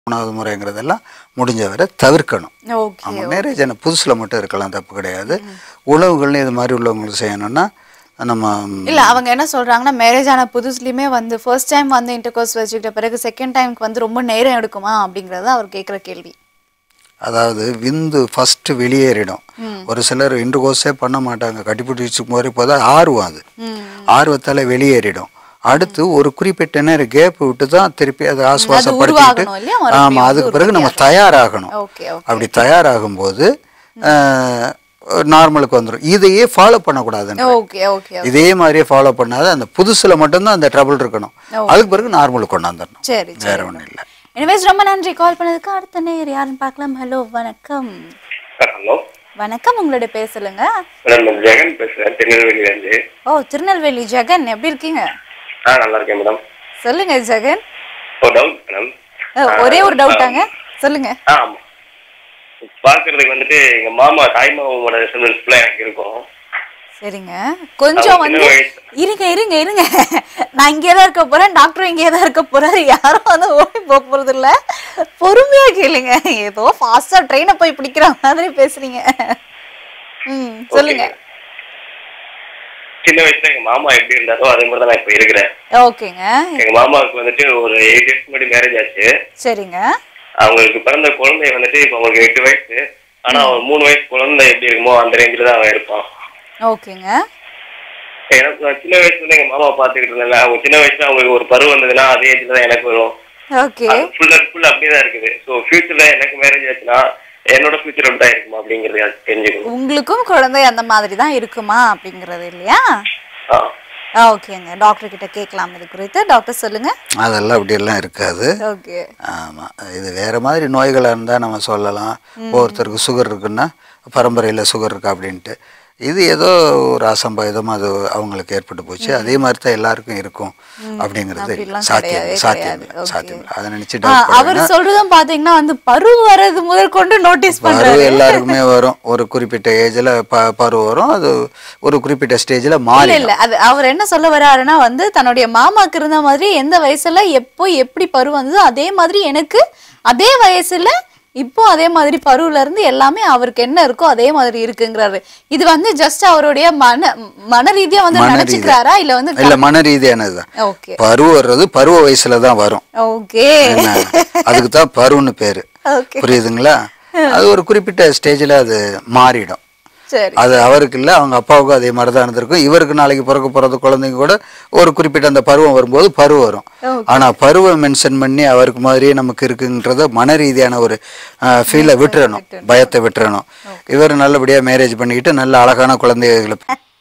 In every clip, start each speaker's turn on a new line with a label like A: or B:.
A: மூணாவது முறைங்கிறதெல்லாம் முடிஞ்ச வரை தவிர்க்கணும்
B: ஓகே
A: ஆமாம் மேரேஜ் என்ன புதுசில் மட்டும் இருக்கலாம் தப்பு கிடையாது உழவுகள்னு இது மாதிரி உள்ளவங்களுக்கு செய்யணும்னா நம்ம
B: இல்ல அவங்க என்ன சொல்றாங்கன்னா மேரேஜ் ஆன புதுசுலயுமே வந்து ஃபர்ஸ்ட் டைம் வந்து இன்டர்கோர்ஸ் வச்சுக்கிட்ட பிறகு செகண்ட் டைம்க்கு வந்து ரொம்ப நேரம் எடுக்குமா அப்படிங்கறது அவர் கேக்குற கேள்வி
A: அதாவது விந்து ஃபஸ்ட்டு வெளியேறிடும் ஒரு சிலர் இன்டர்கோர்ஸே பண்ண மாட்டாங்க கட்டிப்பிடிச்சு போகிற போது ஆர்வம் அது ஆர்வத்தால் வெளியேறிடும் அடுத்து ஒரு குறிப்பிட்ட நேரம் கேப் விட்டு தான் திருப்பி அதை ஆசுவாசப்படுத்திட்டு
B: உருவாகணும் இல்லையா? மறுபடியும்
A: ஆமாம் அதுக்கு பிறகு நம்ம தயாராகணும்
B: ஓகே ஓகே
A: அப்படி தயாராகும்போது நார்மலுக்கு வந்துடும் இதையே ஃபாலோ பண்ணக்கூடாதுன்னு
B: ஓகே ஓகே
A: இதே மாதிரியே ஃபாலோ பண்ணாத அந்த புதுசுல மட்டும்தான் அந்த ட்ரபிள் இருக்கணும் அதுக்கு பிறகு நார்மலுக்கு கொண்டாந்துடணும்
B: சரி
A: வேற ஒன்றும் இல்லை
B: எனிவேஸ் ரொம்ப நன்றி கால் பண்ணதுக்கு அடுத்த நேர் யாருன்னு பார்க்கலாம் ஹலோ வணக்கம்
C: ஹலோ
B: வணக்கம் உங்களோட பேர் சொல்லுங்க
C: மேடம் நான் ஜெகன் பேசுறேன் திருநெல்வேலியிலேருந்து
B: ஓ திருநெல்வேலி ஜெகன் எப்படி இருக்கீங்க
C: ஆ நல்லா இருக்கேன் மேடம்
B: சொல்லுங்க ஜெகன்
C: ஒரு டவுட் மேடம்
B: அஹ், ஒரே ஒரு டவுட்டாங்க சொல்லுங்க
C: ஆ ஆமாம் பார்க்கறதுக்கு வந்துட்டு எங்க மாமா தாய் மாமாவோட ரிசல்வன்ஸ்லாம் எனக்கு இருக்கும்
B: சரிங்க கொஞ்சம்
C: அவங்க
B: வந்து
C: சின்ன வயசு-
B: இருங்க இருங்க இருங்க நான் இங்கே தான் இருக்க போறேன் டாக்டர் இங்கே தான் இருக்க போறாரு யாரும் வந்து ஓடி போக போறது இல்ல பொறுமையா கேளுங்க ஏதோ ஃபாஸ்டா ட்ரெயினை போய் பிடிக்கிற மாதிரி பேசுறீங்க ம் சொல்லுங்க
C: சின்ன வயசுல எங்க மாமா எப்படி இருந்தாரோ அதே மாதிரி தான் நான் இப்போ இருக்கிறேன்
B: ஓகேங்க
C: எங்க மாமாவுக்கு வந்துட்டு ஒரு எயிட் இயர்ஸ் முன்னாடி மேரேஜ் ஆச்சு
B: சரிங்க
C: அவங்களுக்கு பிறந்த குழந்தை வந்துட்டு இப்போ அவங்களுக்கு எட்டு வயசு ஆனா அவன் மூணு வயசு குழந்தை எப்படி இருக்குமோ அந்த ரேஞ்சில் தான் அவன் இருப்பான்
B: ஓகேங்க
C: எனக்கு நான் சின்ன வயசுல இருந்து எங்க மாமா பார்த்துக்கிட்டு இருந்தேன் அவங்க சின்ன வயசுல அவங்களுக்கு ஒரு பருவம் வந்ததுன்னா அதே ஏஜ்ல தான் எனக்கு வரும்
B: ஓகே
C: ஃபுல் அண்ட் ஃபுல் அப்படியே தான் இருக்குது ஸோ ஃபியூச்சர்ல எனக்கு மேரேஜ் ஆச்சுன்னா என்னோட ஃபியூச்சர் எப்படி தான் இருக்குமா அப்படிங்கிறது எனக்கு தெரிஞ்சுக்கணும்
B: உங்களுக்கும் குழந்தை அந்த மாதிரி தான் இருக்குமா அப்படிங்கிறது இல்லையா
C: ஆ
B: ஆ ஓகேங்க டாக்டர் கிட்ட கேட்கலாம் இது குறித்து டாக்டர் சொல்லுங்க
A: அதெல்லாம் அப்படியெல்லாம் இருக்காது
B: ஓகே
A: ஆமாம் இது வேற மாதிரி நோய்களாக இருந்தால் நம்ம சொல்லலாம் ஒருத்தருக்கு சுகர் இருக்குன்னா பரம்பரையில் சுகர் இருக்கா அப்படின்ட்டு இது ஏதோ ஒரு அசம்பாவிதம் அது அவங்களுக்கு ஏற்பட்டு போச்சு அதே மாதிரி தான் எல்லாருக்கும் இருக்கும் அப்படிங்கிறது
B: அப்படிலாம்
A: சாத்தியம்
B: கிடையவே
A: சாத்தியம்
B: கிடையாது.
A: இல்லை
B: Okay.
A: சாத்தியம் இல்லை அதை நினச்சி
B: ஆ, அவர் சொல்றதும் பாத்தீங்கன்னா வந்து பரு வரது முதல் கொண்டு நோட்டீஸ் பண்றாரு
A: பருவம் எல்லாருக்குமே வரும் ஒரு குறிப்பிட்ட ஏஜில் ப பருவம் வரும் அது ஒரு குறிப்பிட்ட ஸ்டேஜில்
B: இல்ல
A: மாறி
B: இல்ல அது அவர் என்ன சொல்ல வர்றாருன்னா வந்து தன்னுடைய மாமாக்கு இருந்த மாதிரி எந்த வயசுல எப்போ எப்படி பரு வந்ததோ அதே மாதிரி எனக்கு அதே வயசுல இப்போ அதே மாதிரி பருவுல இருந்து எல்லாமே அவருக்கு என்ன இருக்கோ அதே மாதிரி இருக்குங்கிறாரு இது வந்து ஜஸ்ட் அவருடைய மன மன ரீதியா வந்து
A: மன
B: நினைச்சுக்கிறாரா இல்ல வந்து
A: இல்லை மன ரீதியானது தான்
B: ஓகே
A: பருவம் வர்றது பருவ வயசுல தான் வரும்
B: ஓகே
A: என்ன அதுக்கு தான் பருன்னு பேரு
B: ஓகே
A: புரியுதுங்களா அது ஒரு குறிப்பிட்ட ஸ்டேஜில் அது மாறிடும்
B: சரி
A: அது அவருக்கு இல்லை அவங்க அப்பாவுக்கும் அதே மாதிரி தான் இருந்திருக்கும் இவருக்கு நாளைக்கு பிறக்க போகிறது குழந்தைங்க கூட ஒரு குறிப்பிட்ட அந்த பருவம் வரும்போது பருவம் வரும் ஆனால் பருவம் மென்ஷன் பண்ணி அவருக்கு மாதிரியே நமக்கு இருக்குன்றத மன ரீதியான ஒரு ஃபீலை விட்டுறணும் பயத்தை விட்டுறணும் இவர் நல்லபடியாக மேரேஜ் பண்ணிக்கிட்டு நல்ல அழகான குழந்தைகளை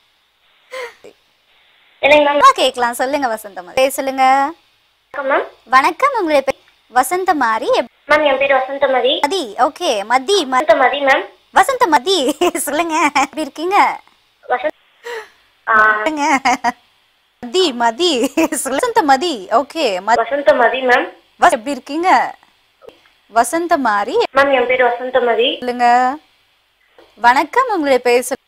D: என்னங்க மேம்
B: ஆ, கேட்கலாம் சொல்லுங்க வசந்தம் பேர் சொல்லுங்க
D: வணக்கம் மேம்
B: வணக்கம் உங்களுடைய பேர் வசந்த மாரி
D: மேம் என் பேர் வசந்தமதி
B: மதி ஓகே மதி ம-
D: வசந்தமதி மேம்
B: வசந்த மதி சொல்லுங்க எப்படி இருக்கீங்க
D: வசந்த் ஆ,
B: சொல்லுங்க மதி மதி வசந்த மதி ஓகே
D: வசந்தமதி மேம்
B: எப்படி இருக்கீங்க வசந்த மாரி
D: மேம் என் பேர் வசந்தமதி
B: சொல்லுங்க வணக்கம் உங்களுடைய பேர்